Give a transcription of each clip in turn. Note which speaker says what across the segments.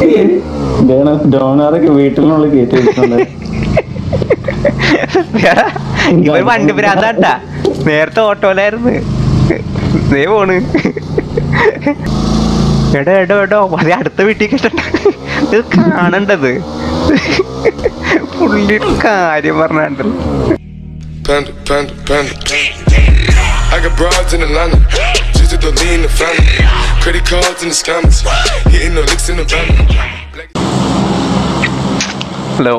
Speaker 1: ഡോണറൊക്കെ വീട്ടിനുള്ളിൽ കയറ്റി വെച്ചിട്ടുണ്ട്
Speaker 2: എടാ, ഇവൻ വണ്ടി ഭ്രാന്താട്ടാ നേരത്തെ ഓട്ടോയിലായിരുന്നു ദേ പോണ് എടോ എടോ എടോ അത് അടുത്ത വീട്ടിൽ കേട്ടിട്ട് ഇത് കാണണ്ടത് പുള്ളി കാര്യം പറഞ്ഞാണ്ട്
Speaker 3: Panda, panda, panda. I got broads in Atlanta. Just to the lean in the family. Credit cards in the scammers. Hitting the licks in the van.
Speaker 2: Hello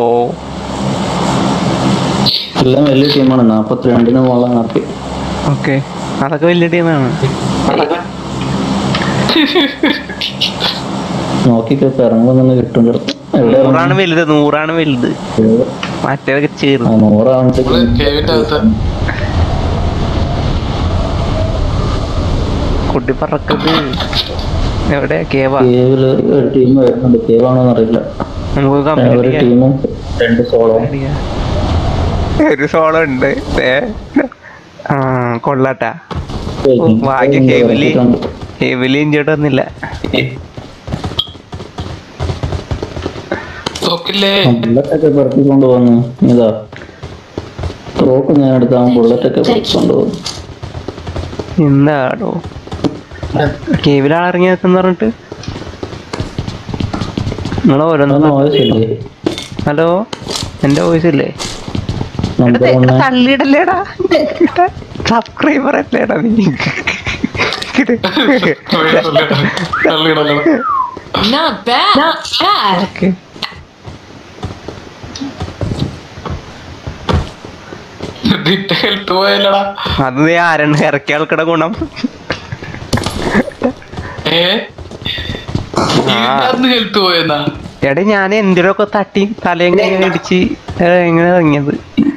Speaker 1: എല്ലാം വലിയ ടീമാണ് നാപ്പത്തിരണ്ടിന് മുകളിൽ നടത്തി
Speaker 2: ഓക്കെ അതൊക്കെ വലിയ ടീമാണ്
Speaker 1: നോക്കിക്കോ ഇറങ്ങുമ്പോ തന്നെ കിട്ടും ചിലപ്പോ എവിടെ
Speaker 2: നൂറാണ് വലുത് നൂറാണ് വലുത് മറ്റേതൊക്കെ
Speaker 1: ആ
Speaker 2: ചേർന്ന്
Speaker 4: നമ്മള്
Speaker 1: നൂറാവുമ്പത്തേക്ക്
Speaker 4: കേവിന്റെ അകത്ത്
Speaker 2: കുട്ടി പറക്കത് എവിടെ കേവാ
Speaker 1: കേവില് ഒരു ടീം വരുന്നുണ്ട് കേവാണോന്ന് അറിയില്ല
Speaker 2: നമുക്ക്
Speaker 1: ഒരു
Speaker 2: കമ്പനി
Speaker 1: ടീമും രണ്ട് സോളോ
Speaker 2: ഒരു സോളം ഉണ്ട് ഏ ആ കൊള്ളാട്ടാ ഭാഗ്യം ഹെവിലി ഹെവിലി ഇഞ്ചോട്ട് വന്നില്ല
Speaker 4: തോക്കില്ലേ
Speaker 1: ബുള്ളറ്റൊക്കെ പറത്തിക്കൊണ്ട് വന്നു ഇതാ തോക്ക് ഞാൻ എടുത്ത് അവൻ ബുള്ളറ്റൊക്കെ പറത്തിക്കൊണ്ട് വന്നു
Speaker 2: എന്താടോ കേവിലാളിറങ്ങി നിൽക്കുന്ന പറഞ്ഞിട്ട് നിങ്ങൾ ഓരോന്ന്
Speaker 1: ആവശ്യമില്ലേ
Speaker 2: ഹലോ എന്റെ വോയിസ് ഇല്ലേ
Speaker 1: നമ്പർ ഒന്ന്
Speaker 2: തള്ളിയിടല്ലേടാ സബ്സ്ക്രൈബർ അല്ലേടാ നീ
Speaker 4: തള്ളിയിടല്ലോ
Speaker 5: Not bad. Not bad.
Speaker 2: Okay
Speaker 4: health പോയല്ലടാ
Speaker 2: അത് നീ ആരാണ് ഇറക്കിയ ആൾക്കടെ ഗുണം
Speaker 4: ഏ ഇതിനകത്ത് ഹെൽത്ത് പോയെന്നാ
Speaker 2: എടാ ഞാൻ എന്തിനൊക്കെ തട്ടി തലയെങ്ങനെ ഇടിച്ച് ഏ, എങ്ങനെ ഇറങ്ങിയത്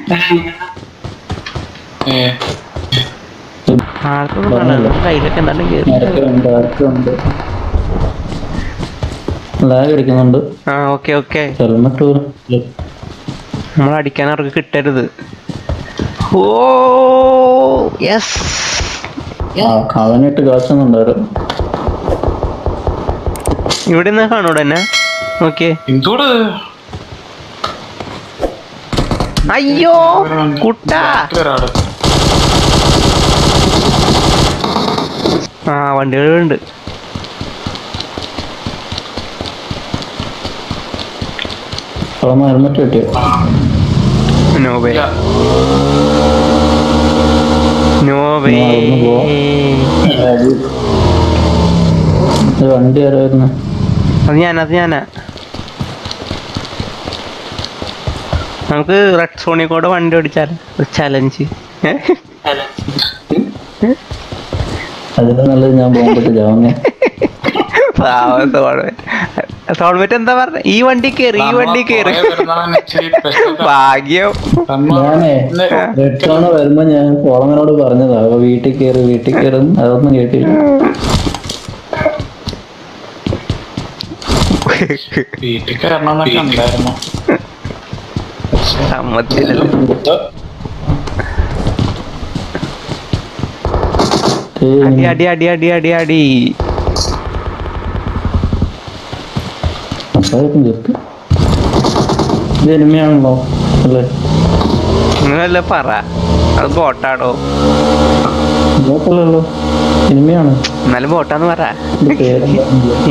Speaker 4: ഏ
Speaker 2: ആൾക്കൊന്നും കാണാനില്ല. കയ്യിലൊക്കെ എന്താണ് കേറി
Speaker 1: ആരൊക്കെയുണ്ട് ആരൊക്കെയുണ്ട് ലാഗ് അടിക്കുന്നുണ്ട്
Speaker 2: ആ ഓക്കെ ഓക്കെ
Speaker 1: ഹെൽമെറ്റ് പോലും ഇല്ല.
Speaker 2: നമ്മൾ അടിക്കാൻ അവർക്ക് കിട്ടരുത് ഓ യെസ്
Speaker 1: ആ അവനിട്ട് കാച്ചുന്നുണ്ടായിരുന്നു
Speaker 2: ഇവിടെ നിന്ന് കാണൂടെ എന്നെ ഓക്കെ
Speaker 4: എന്തോട്
Speaker 2: അയ്യോ കുട്ടാ
Speaker 4: ഒരാള്
Speaker 2: ആ വണ്ടികളുണ്ട്
Speaker 1: അവൻ ഹെൽമെറ്റ് കിട്ടിയോ
Speaker 2: നോ വേ
Speaker 4: ഇല്ല.
Speaker 2: നോ വേ
Speaker 1: ഞാൻ അവിടുന്ന് പോവാം. ഇത് വണ്ടി ആരായിരുന്നു
Speaker 2: അത് ഞാനാ അത് ഞാനാ നമുക്ക് റെഡ് സോണിൽ കൂടെ വണ്ടി ഓടിച്ചാൽ ചലഞ്ച്
Speaker 1: അതിന് നല്ലത് ഞാൻ പോകുമ്പോഴത്തെ ജാവുന്നേ
Speaker 2: സോൾമേറ്റ് എന്താ പറഞ്ഞ ഈ വണ്ടി കേറി ഈ വണ്ടി കേറി
Speaker 4: നമ്മ കുറേ പെരുന്നാളിന് ഇച്ചിരി special ആ.
Speaker 2: ഭാഗ്യം
Speaker 4: നമ്മ
Speaker 1: ഞാനേ
Speaker 4: ഇന്ന്
Speaker 1: റെഡ് സോണ് വരുമ്പോ ഞാൻ കോളങ്ങനോട് പറഞ്ഞതാ അപ്പൊ വീട്ടിൽ കയറി വീട്ടിൽ കയറി അതൊന്നും കേട്ടില്ല
Speaker 4: വീട്ടിൽ കയറണം എന്നൊക്കെ ഉണ്ടായിരുന്നു
Speaker 2: സമ്മതിച്ചില്ലല്ലോ അടി അടി അടി അടി അടി അടി
Speaker 1: അപ്പായിരിക്കും ജസ്റ്റ് ഇത് എനിമയാണല്ലോ അല്ലേ
Speaker 2: നിങ്ങളല്ല പറ അത് ബോട്ടാടോ
Speaker 1: ഇതല്ലല്ലോ എനിമയാണ്
Speaker 2: എന്നാലും ബോട്ടാന്ന് പറ
Speaker 1: ഇത് പേരെന്താ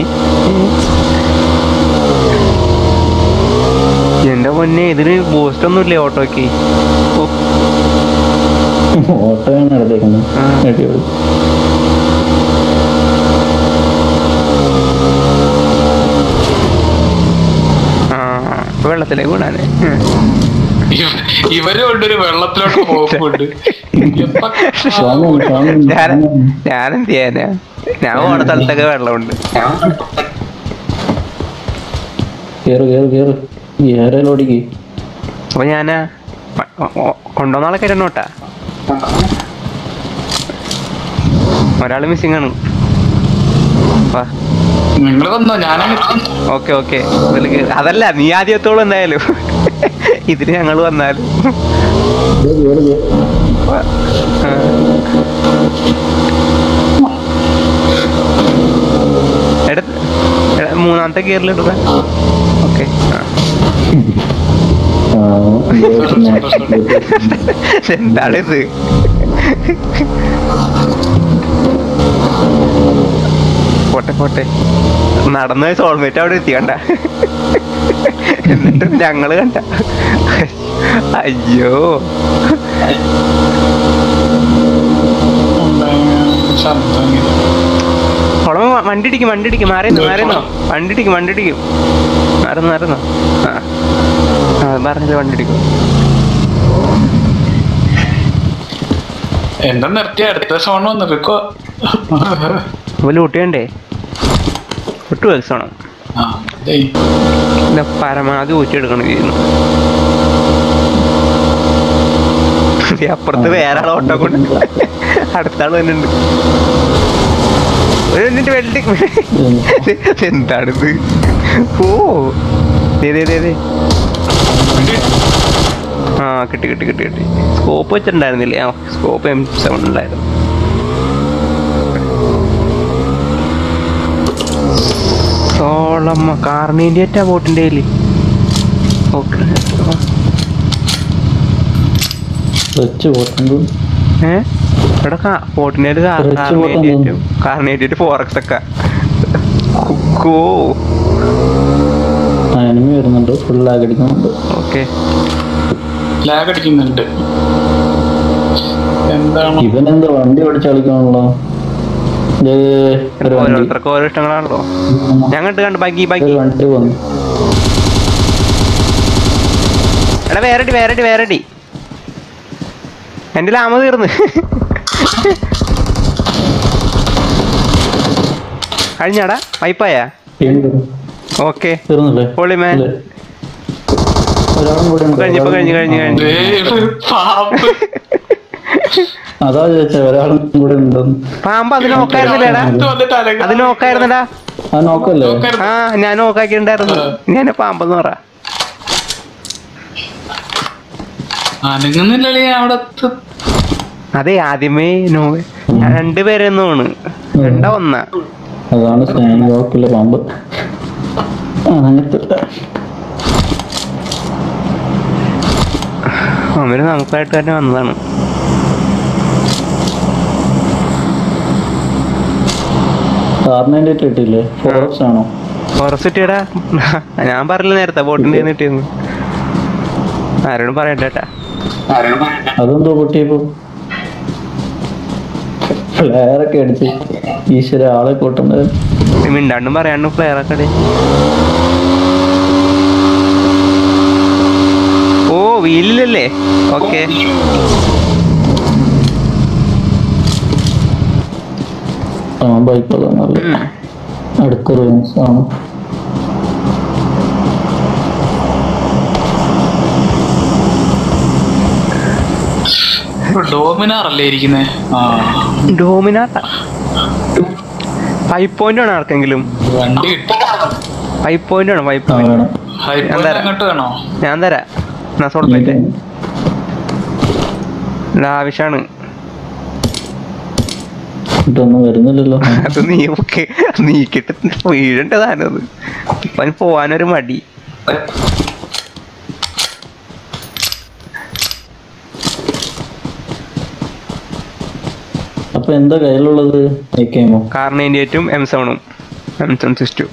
Speaker 2: എന്റെ പൊന്നെ ഇതിന് ബൂസ്റ്റ് ഒന്നും ഇല്ലേ ഓട്ടോക്ക് ഓ,
Speaker 1: ഓട്ടോയാണ് എടുത്തേക്കുന്നത്
Speaker 2: ആ.
Speaker 1: അടിപൊളി
Speaker 2: ആ വെള്ളത്തിലേക്ക് വീണാന്
Speaker 4: ഇവ- ഇവര് കൊണ്ടൊരു വെള്ളത്തിലോട്ട് പോകുന്നുണ്ട് എപ്പ
Speaker 1: സ്വാമി സ്വാമി
Speaker 2: ഞാൻ ഞാനെന്ത് ചെയ്യാനാ ഞാൻ പോണ സ്ഥലത്തൊക്കെ വെള്ളമുണ്ട്
Speaker 1: കേറ് കേറ് കേറ് ഈ ഏറയിൽ ഓടിക്ക്
Speaker 2: അപ്പൊ ഞാനാ കൊണ്ടുവന്ന ആളെ കയറണോട്ടാ ഒരാള് മിസ്സിംഗ് ആണ് വാ
Speaker 4: നിങ്ങൾ വന്നോ ഞാനാണ്
Speaker 2: ഓക്കെ ഓക്കെ അതല്ല നീ ആദ്യത്തോളം എന്തായാലും ഇതിന് ഞങ്ങൾ വന്നാലും
Speaker 1: കേറ് കേറ് കേറ്
Speaker 2: ആ. എടാ എടാ, മൂന്നാമത്തെ ഗിയറിൽ ഇടുക ഓക്കെ
Speaker 1: ആ,
Speaker 2: എന്താണിത് പോട്ടെ പോട്ടെ നടന്ന സോൾമേറ്റ് അവിടെ എത്തി കണ്ട എന്നിട്ട് ഞങ്ങള് കണ്ട അയ്യോ
Speaker 4: ശബ്ദം ഇങ്ങനെ.
Speaker 2: കുളം വണ്ടി ഇടിക്കും വണ്ടി ഇടിക്കും മാറിയെന്നു മാറിയെന്നോ വണ്ടി ഇടിക്കും വണ്ടി ഇടിക്കും മാറുന്നു മാറുന്നു ആ ആ പറഞ്ഞത് വണ്ടി ഇടിക്കും
Speaker 4: എന്താ നിർത്തി അടുത്ത സോൺ വന്നിരിക്കോ
Speaker 2: അപ്പൊ ലൂട്ടിയണ്ടേ ഒട്ടു വേണം
Speaker 4: ആ ദേ.
Speaker 2: ഇല്ല പരമാവധി ഊറ്റിയെടുക്കണം ചെയ്യുന്നു ദേ അപ്പുറത്ത് വേറെ ആളെ ഓട്ടോ കൊണ്ട് അടുത്ത ആള് തന്നെ ഉണ്ട് എന്നിട്ട് വെൽഡിങ് എന്താണിത് ഓ ദേ ദേ ദേ ദേ ആ കിട്ടി കിട്ടി കിട്ടി കിട്ടി സ്കോപ്പ് വെച്ചിട്ടുണ്ടായിരുന്നില്ലേ ആ സ്കോപ്പ് എം സെവൻ ഉണ്ടായിരുന്നു സോളമ്മ കാർണേന്റിയറ്റാ ബോട്ടിന്റെ കയ്യില് ഓക്കെ
Speaker 1: വെച്ച് പോട്ടുണ്ട്
Speaker 2: ഏ ഇവിടെ കാ ബോട്ടിന്റെ കയ്യില് കാ-
Speaker 1: റിച്ച് ബോട്ട്
Speaker 2: കാർണേന്റിയറ്റും കാർണേന്റിയറ്റ് ഫോറക്സ് ഒക്കെ കുക്കോ
Speaker 1: എനിമി വരുന്നുണ്ട് ഫുൾ ലാഗ് അടിക്കുന്നുണ്ട്
Speaker 2: ഓക്കെ
Speaker 4: ലാഗ് അടിക്കുന്നുണ്ട് എന്താണ്
Speaker 1: ഇവൻ എന്താ വണ്ടി ഓടിച്ച് കളിക്കണല്ലോ ദേ, ഒരു വണ്ടി
Speaker 2: ഓരോരുത്തർക്ക് ഓരോ ഇഷ്ടങ്ങളാണല്ലോ ഞാൻ കണ്ട് കണ്ട് ബഗ്ഗി
Speaker 1: ഒരു
Speaker 2: ബഗ്ഗി
Speaker 1: വണ്ടി വന്നു
Speaker 2: എടാ വേറടി വേറടി വേറടി എന്റെ ലാമ തീർന്ന് കഴിഞ്ഞാടാ വൈപ്പായാ
Speaker 1: വീണ്ടും
Speaker 2: ഓക്കെ
Speaker 1: തീർന്നില്ലേ
Speaker 2: പൊളിമാൻ
Speaker 1: ഇല്ലേ? ഒരാളും കൂടെ ഉണ്ട്.
Speaker 2: കഴിഞ്ഞിപ്പോ കഴിഞ്ഞു കഴിഞ്ഞു കഴിഞ്ഞു
Speaker 4: ദേ, പാമ്പ്
Speaker 1: അതാ ചോദിച്ചത് ഒരാളും കൂടെ ഉണ്ടെന്ന്
Speaker 2: പാമ്പ് അത് നോക്കായിരുന്നില്ലേടാ
Speaker 4: ഇത് വന്നിട്ട് അനങ്ങ-
Speaker 2: അത് നോക്കായിരുന്നടാ
Speaker 1: ആ നോക്കല്ലേ
Speaker 4: നോക്കരുത്.
Speaker 2: ആ ഞാൻ നോക്കാക്കിണ്ടായിരുന്നു ഞാൻ പാമ്പെന്ന് പറ
Speaker 4: അനങ്ങുന്നില്ലല്ലേ അവിടെ ത-
Speaker 2: അതെ ആദ്യമേ നോ രണ്ടുപേരെന്നാണ് രണ്ടാ ഒന്നാ
Speaker 1: അതാണ് സ്നാൻ വാക്കിലെ പാമ്പ് അങ്ങനത്തെ
Speaker 2: അവര് നമുക്കായിട്ട് തന്നെ വന്നതാണ്
Speaker 1: കാറിന് വേണ്ടിട്ട് കിട്ടിയില്ലേ ഫോറക്സ് ആണോ
Speaker 2: ഫോറസ്റ്റിടാ ഞാൻ പറഞ്ഞില്ല നേരത്തെ ബോട്ടിന്റെ കിട്ടിയെന്ന് ആരോടും പറയണ്ടേട്ടാ
Speaker 1: അതെന്തോ പൊട്ടിയപ്പോ ഫ്ലെയറൊക്കെ അടിച്ച് ഈശ്വര ആളെ കൂട്ടുന്നത്
Speaker 2: മിണ്ടാണ്ടും പറയാണ്ടും ഫ്ലെയർ ഒക്കെ ഇട്. ഓ വീലിലല്ലേ ഓക്കെ
Speaker 1: പാമ്പായിപ്പോ നല്ല അടുത്തൊരു റൂംസ് ആണ്
Speaker 4: ഇപ്പൊ ഡോമിനാർ അല്ലേ ഇരിക്കുന്നേ ആ
Speaker 2: ഡോമിനാട്ടാ ഫൈവ് പോയിന്റ് ആണ് ആർക്കെങ്കിലും
Speaker 4: വണ്ടി കിട്ടി
Speaker 2: ഫൈവ് പോയിന്റ് ആണ് ഫൈവ്
Speaker 1: ആ
Speaker 2: പോയിന്റ്
Speaker 1: വേണം
Speaker 4: ഹൈ
Speaker 2: ഞാൻ തരാം.
Speaker 4: അങ്ങോട്ട് വേണോ
Speaker 2: ഞാൻ തരാം എന്നാ സോൾമേറ്റ് ആവശ്യമാണ്
Speaker 1: ഇതൊന്നും വരുന്നില്ലല്ലോ
Speaker 2: അത് നീ ഒക്കെ നീക്കിട്ട് വീഴേണ്ടതാണത് ഇപ്പൊ അതിന് പോവാനൊരു മടി
Speaker 1: അപ്പൊ എന്താ കയ്യിലുള്ളത് ഏക്കേമോ
Speaker 2: കാർണേന്റേറ്റും എം സെവണും എം സെവൻ സിക്സ് ടു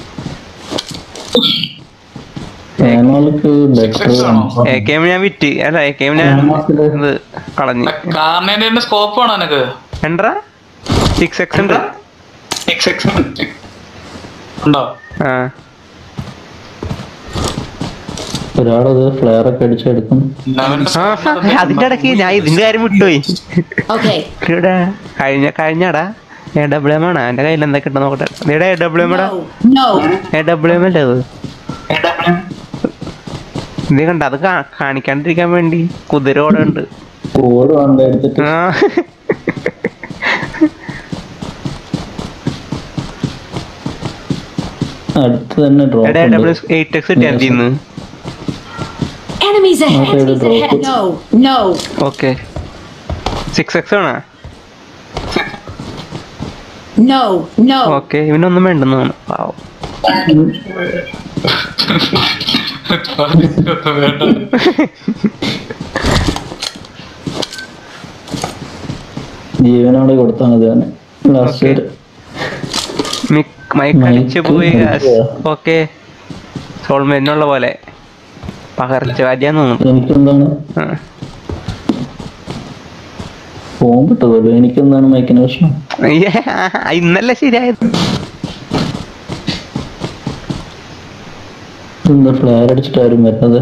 Speaker 1: ഏമാൾക്ക് ബെറ്റർ
Speaker 4: Six ആണോ?
Speaker 2: എ കെ എം ഞാൻ വിറ്റ് അല്ല എ കെ എം ഞാൻ ഇത് കളഞ്ഞ്
Speaker 4: കാറിനെ സ്കോപ്പ് ആണോ എനക്ക്
Speaker 2: എന്താ സിക്സ് എക്സ് ഉണ്ട്
Speaker 4: ഉണ്ടോ
Speaker 2: ആ
Speaker 1: ഒരാളത് ഫ്ലെയർ ഒക്കെ അടിച്ചെടുക്കും
Speaker 4: അവന്റെ
Speaker 2: ആ, അതിന്റെ ഇടയ്ക്ക് ഞാൻ ഇതിന്റെ കാര്യം വിട്ടുപോയി
Speaker 5: Okay.
Speaker 2: ഇവിടെ കഴിഞ്ഞ കഴിഞ്ഞടാ എ ഡബ്ല്യു എം ആണ് എന്റെ കയ്യിൽ എന്തൊക്കെ ഉണ്ടെന്ന് നോക്കട്ടെ ഇവിടെ A W M
Speaker 5: No. No.
Speaker 2: A W M അല്ലേ അത് ഇത് കണ്ട അത് കാ- കാണിക്കാണ്ടിരിക്കാൻ വേണ്ടി കുതിര ഓടെ ഉണ്ട്
Speaker 1: ഓട് വേണ്ട എടുത്തിട്ട്
Speaker 2: ആ
Speaker 1: അടുത്ത് തന്നെ
Speaker 2: എടാ ഡബ്ല്യു
Speaker 1: ഡ്രോപ്പ്
Speaker 2: എയ്റ്റ് എക്സ് കിട്ടിയാ ഇതിന്ന്
Speaker 5: Enemies ahead.
Speaker 1: Okay,
Speaker 5: Enemies
Speaker 1: the
Speaker 5: ahead.
Speaker 1: drop.
Speaker 5: No. No.
Speaker 2: Okay six x ആണോ
Speaker 5: No. No.
Speaker 2: ഓക്കെ ഇവനൊന്നും വേണ്ടെന്നാണ് പാവം
Speaker 4: വേണ്ട
Speaker 1: ജീവനോടെ കൊടുത്താൽ മതി അവന് ലാസ്റ്റ്
Speaker 2: മൈക്ക് അടിച്ചു
Speaker 1: മൈക്ക്
Speaker 2: പോയി
Speaker 1: അടിച്ചോ?
Speaker 2: ഓക്കെ സോൾമെന്നുള്ള പോലെ പകർച്ചവ്യാധിയാന്ന് തോന്നുന്നു
Speaker 1: എനിക്കെന്താണ്
Speaker 2: ആ.
Speaker 1: ഫോൺ കിട്ടുമല്ലോ എനിക്കെന്താണ് മൈക്കിന് പ്രശ്നം
Speaker 2: അയ്യേ, ആ, ഇന്നല്ലേ ശരിയായത്
Speaker 1: എന്താ ഫ്ലെയർ അടിച്ചിട്ട് ആരും വരുന്നത്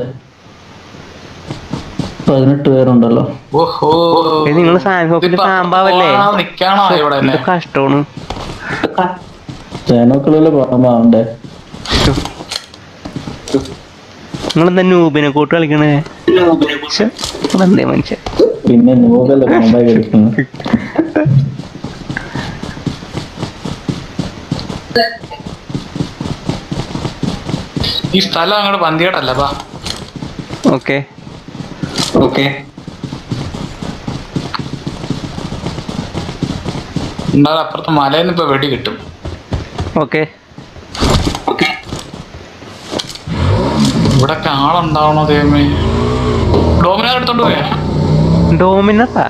Speaker 1: പതിനെട്ട് പേരുണ്ടല്ലോ
Speaker 4: ഓഹോ
Speaker 2: നിങ്ങൾ സാൻഹോക്കില് പാമ്പാവല്ലേ
Speaker 4: നിക്കാണോ ഇവിടെ
Speaker 2: എന്ത് കഷ്ടമാണ്
Speaker 1: ചേനോക്കളിലെ പാമ്പാവണ്ടേ
Speaker 2: നിങ്ങൾ എന്താ നൂബിനെ കൂട്ട് കളിക്കണേ ശ്ശെ, ഇതെന്തേ മനുഷ്യൻ
Speaker 1: പിന്നെ നോക്കല്ലേ പാമ്പായി കളിക്കുന്നു
Speaker 4: ഈ സ്ഥലം അങ്ങോട്ട് പന്തികേടല്ല പാ
Speaker 2: ഓക്കെ
Speaker 4: ഓക്കെ എന്നാലും അപ്പുറത്ത് മലയിൽ നിന്ന് ഇപ്പൊ വെടി കിട്ടും
Speaker 2: ഓക്കെ
Speaker 4: ഇവിടൊക്കെ ആളുണ്ടാവണോ ദൈവമേ ഡോമിനാർ എടുത്തോണ്ട് പോയാ
Speaker 2: ഡോമിനറാ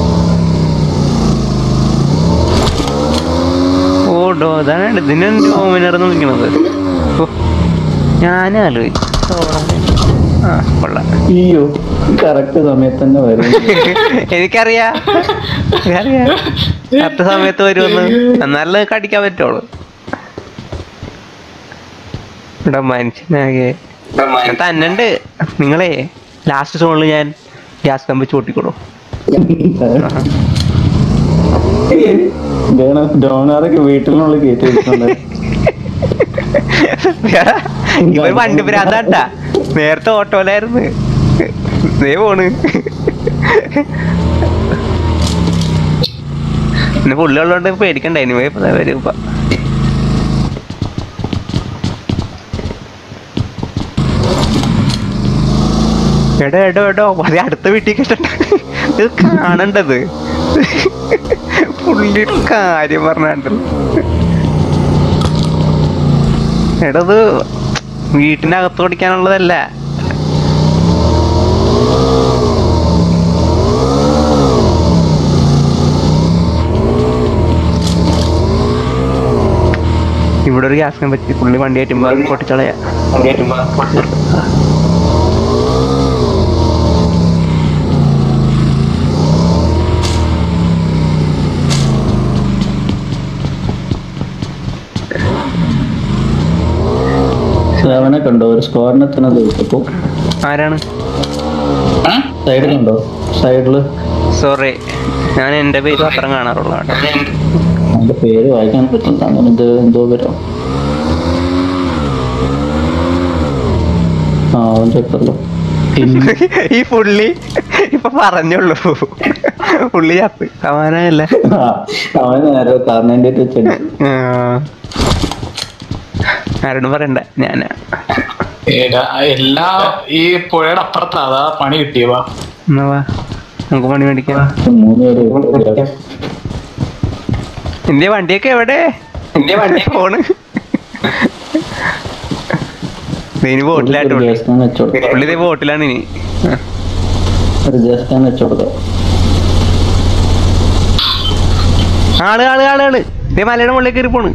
Speaker 2: ഓ ഡോ അതാണ് ഇതിനെ ഡോമിനർ എന്ന് വിളിക്കണത് ഓ, ഞാനും ആലോചിച്ചു ആ കൊള്ളാം
Speaker 1: അയ്യോ കറക്റ്റ് സമയത്ത് തന്നെ വരും
Speaker 2: എനിക്കറിയാ എനിക്കറിയാ കറക്റ്റ് സമയത്ത് വരുമെന്ന് എന്നാലേ കടിക്കാൻ പറ്റുള്ളൂ ഇവിടെ മനുഷ്യനാകെ ഞാൻ തന്നുണ്ട് നിങ്ങളെ ലാസ്റ്റ് സോണിൽ ഞാൻ ഗ്യാസ് കമ്പ് ചൂട്ടിക്കൊള്ളു
Speaker 1: ഡോണറൊക്കെ വീട്ടിനുള്ളിൽ കയറ്റി വെക്കുന്നുണ്ട്
Speaker 2: ഇവർ വണ്ടി ഭ്രാന്താട്ടാ നേരത്തെ ഓട്ടോയിലായിരുന്നു ദേ പോണ് പിന്നെ പുള്ളി ഉള്ളതുകൊണ്ട് പേടിക്കണ്ട ഇനി വരും ഇപ്പൊ എടോ എടോ എടോ അത് അടുത്ത വീട്ടിൽ കേട്ട ഇത് കാണണ്ടത് പുള്ളിയുടെ കാര്യം പറഞ്ഞാണ്ടല്ലോ എടാ ഇത് വീട്ടിനകത്ത് ഓടിക്കാനുള്ളതല്ല ഇവിടെ ഒരു ഗ്യാസിനെ പറ്റി പുള്ളി വണ്ടി കയറ്റുമ്പോ പൊട്ടിച്ചളയാ
Speaker 1: അവനെ കണ്ടോ ഒരു സ്ക്വാഡിനെ തന്നെ തീർത്തപ്പോ
Speaker 2: ആരാണ്
Speaker 1: സൈഡിൽ കണ്ടോ സൈഡില്
Speaker 2: സോറി ഞാൻ എന്റെ പേര് പത്രം കാണാറുള്ള കേട്ടോ
Speaker 1: അവന്റെ പേര് വായിക്കാൻ പറ്റില്ല അങ്ങനെ ഇത് എന്തോ വരും ആ അവൻ ചെക്കല്ലോ
Speaker 2: ഈ പുള്ളി ഇപ്പൊ പറഞ്ഞുള്ളൂ പുള്ളി ചത്ത് സമാനമല്ല
Speaker 1: അവൻ നേരെ കാർണേൻ്റെ വെച്ചിട്ട്
Speaker 2: ആരോടും പറയണ്ട ഞാനാ
Speaker 4: ഏടാ, എല്ലാ ഈ പുഴയുടെ അപ്പുറത്താ അതാ പണി കിട്ടിയവാ
Speaker 2: എന്നാ വാ നമുക്ക് പണി മേടിക്കാം
Speaker 1: മൂന്ന് പേര്
Speaker 2: എന്റെ വണ്ടിയൊക്കെ എവിടെ എന്റെ വണ്ടി ഫോണ് ഇനി ബോട്ടിലായിട്ട് പുള്ളി
Speaker 1: ഗ്യാസ് ഞാൻ വെച്ചോടുക്കാം
Speaker 2: പുള്ളി ഇതേ ബോട്ടിലാണ് ഇനി ആ.
Speaker 1: ഒരു ഗ്യാസ് ഞാൻ വെച്ചോടുക്കാം
Speaker 2: ആള് ആള് ആള് ആള് ഇതേ മലയുടെ മുകളിൽ കയറി പോണ്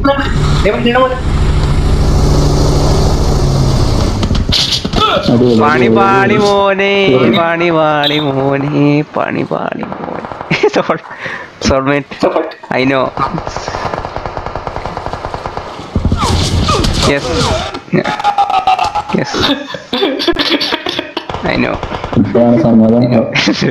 Speaker 1: അടിപൊളി,
Speaker 2: പണി
Speaker 1: അടിപൊളി,
Speaker 2: പാളി
Speaker 1: അടിപൊളി.
Speaker 2: മോനെ പണി പാളി മോനെ പണി പാളി മോനെ soulmate I know yes yes I know
Speaker 1: ഇതാണ് സമാധാനം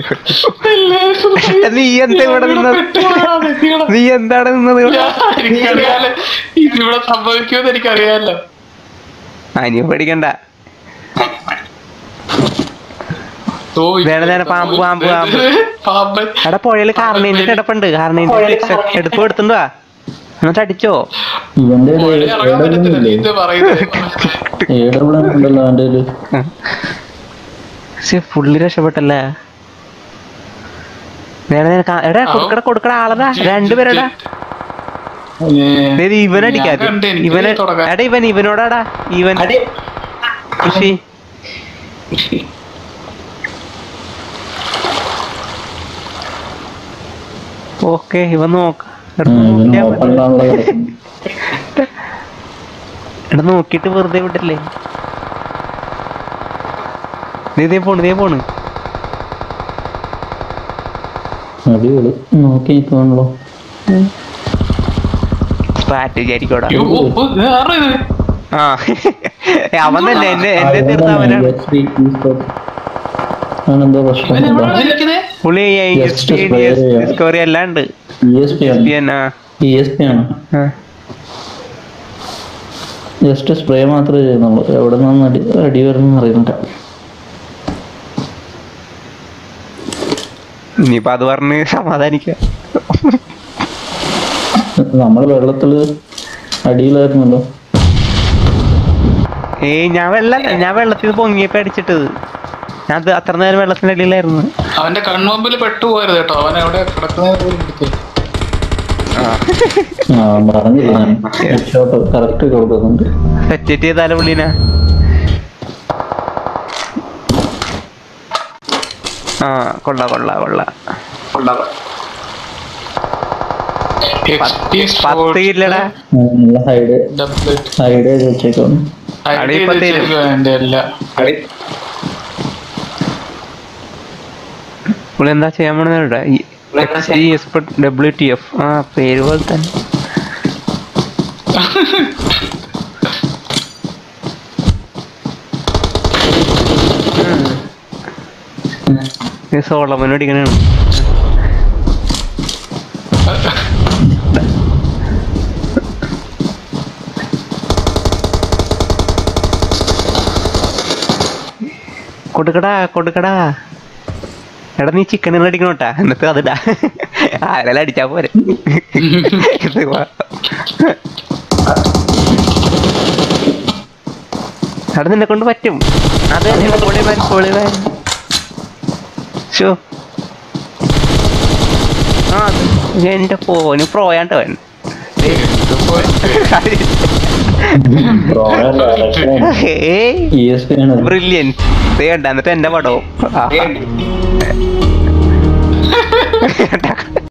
Speaker 2: നീ എന്താ ഇവിടെ നിന്നത് നീ എന്താണ് നിന്നത് ഇവിടെ
Speaker 4: എനിക്കറിയാലോ ഇതിവിടെ സംഭവിക്കുമെന്ന് എനിക്കറിയാലോ
Speaker 2: അനിയ പേടിക്കണ്ട
Speaker 4: ഓ, ഇത്
Speaker 2: വേണം, വേണം, പാമ്പ്, പാമ്പ്, പാമ്പ്.
Speaker 4: പാമ്പ്
Speaker 2: എടാ പുഴയില് കാർണേന്റെ കിടപ്പുണ്ട് കാർണേന്റെ എടുപ്പ് എടുത്തുണ്ടോ എന്നിട്ട് അടിച്ചോ
Speaker 1: ഇവന്റെ
Speaker 4: പുഴയിൽ ഇറങ്ങാൻ പറ്റത്തില്ല നീ ഇത് പറയുന്നത്
Speaker 1: ഏടവിടെ ഉണ്ടല്ലോ അവന്റെ ഒരു
Speaker 2: പക്ഷെ പുള്ളി രക്ഷപ്പെട്ടല്ലേ നേരെ നേരെ കാ- എടാ കൊടുക്കട കൊടുക്കട ആളടാ രണ്ടുപേരടാ ദേ ഇത് ഇവൻ
Speaker 4: ഞാൻ
Speaker 2: അടിക്കാതെ
Speaker 4: കണ്ട് എനിക്ക്
Speaker 2: ഇവന്
Speaker 4: തുടങ്ങാൻ.
Speaker 2: എടാ ഇവൻ ഇവനോടാടാ ഇവൻ
Speaker 1: അടി
Speaker 2: കൃഷി ഓക്കെ ഇവൻ നോക്ക എടാ
Speaker 1: ഇതിന്
Speaker 2: നോക്കിയാ മതി.
Speaker 1: ഓപ്പണിലാണല്ലോ കിടക്കുന്നത്
Speaker 2: എടാ നോക്കിട്ട് വെറുതെ വിട്ടില്ലേ ദേ ദേ പോണ് ദേ പോണ്
Speaker 1: അടിപൊളി നോക്കി നിൽക്കുവാണല്ലോ
Speaker 2: സ്ട്രാറ്റജി ആയിരിക്കോടാ
Speaker 4: അയ്യോ, ഓ, ഓ, ഇത് ആരാ ഇത്?
Speaker 2: ആ അവൻ തന്നെ എന്നെ എന്നെ തീർത്ത അവനാണ്
Speaker 1: അവനെന്തോ
Speaker 4: ഇവൻ
Speaker 1: പ്രശ്നം
Speaker 4: എവിടെയാണ് ഇരിക്കുന്നെ?
Speaker 2: പുള്ളി
Speaker 1: Just spray ചെയ്യാം.
Speaker 2: ഡിസ്കവറി എല്ലാം ഉണ്ട്
Speaker 1: ഇ എസ് പി ആണ്
Speaker 2: എന്നാ
Speaker 1: ഇ എസ് പി ആണ് ജസ്റ്റ് സ്പ്രേ മാത്രമേ ചെയ്യുന്നുള്ളൂ എവിടെ നിന്നാണ് അടി അടി വരുന്നെന്ന് അറിയുന്നില്ല
Speaker 2: ഇനിയിപ്പൊ അത് പറഞ്ഞ് സമാധാനിക്ക
Speaker 1: നമ്മൾ വെള്ളത്തില് അടിയിലായിരുന്നല്ലോ
Speaker 2: ഏയ് ഞാൻ വെള്ള ഞാൻ വെള്ളത്തിൽ നിന്ന് പൊങ്ങിയപ്പോ അടിച്ചിട്ടത് ഞാൻ അത് അത്ര നേരം വെള്ളത്തിന്റെ അടിയിലായിരുന്നു
Speaker 4: അവന്റെ കൺമുമ്പിൽ പെട്ടുപോയത് കേട്ടോ അവൻ എവിടെ കിടക്കുന്നത് പോലും എടുത്തു
Speaker 1: ആ പറഞ്ഞില്ല ഞാൻ ഷോട്ട് കറക്റ്റ് കൊടുക്കുന്നുണ്ട്
Speaker 2: സെറ്റ് ചെയ്താലോ പുള്ളിനെ ആ കൊള്ള കൊള്ള കൊള്ള പത്ത് ഇല്ലടാ
Speaker 1: നല്ല ഹൈഡ് ഹൈഡ് ചെയ്ത് വെച്ചേക്കാണ്
Speaker 2: അടി ഇപ്പൊ തരും.
Speaker 4: എന്റെ എല്ലാം
Speaker 2: പുള്ളി എന്താ ചെയ്യാൻ പോണെന്നുണ്ട് ഡബ്ല്യു ടി എഫ് ആ പേര് പോലെ തന്നെ സോളമൻ അടിക്കണാണ് കൊടുക്കടാ കൊടുക്കടാ എടാ നീ ചിക്കൻ അടിക്കണോട്ടാ എന്നിട്ട് അതിടാ ആരെല്ലാം അടിച്ചാ പോരെ ഇത് വാ. എടാ നിന്നെ കൊണ്ട് പറ്റും അത് പൊളി വാൻ പൊളി വാൻ ഷോ ആ അത് എന്റെ ഫോന് പ്രോയാണ്ടവൻ ഏയ്
Speaker 1: ഇ എസ് പി ആണ്
Speaker 2: ബ്രില്യൻ ദേ കണ്ട എന്നിട്ട് എന്റെ പടവും ആഹാ.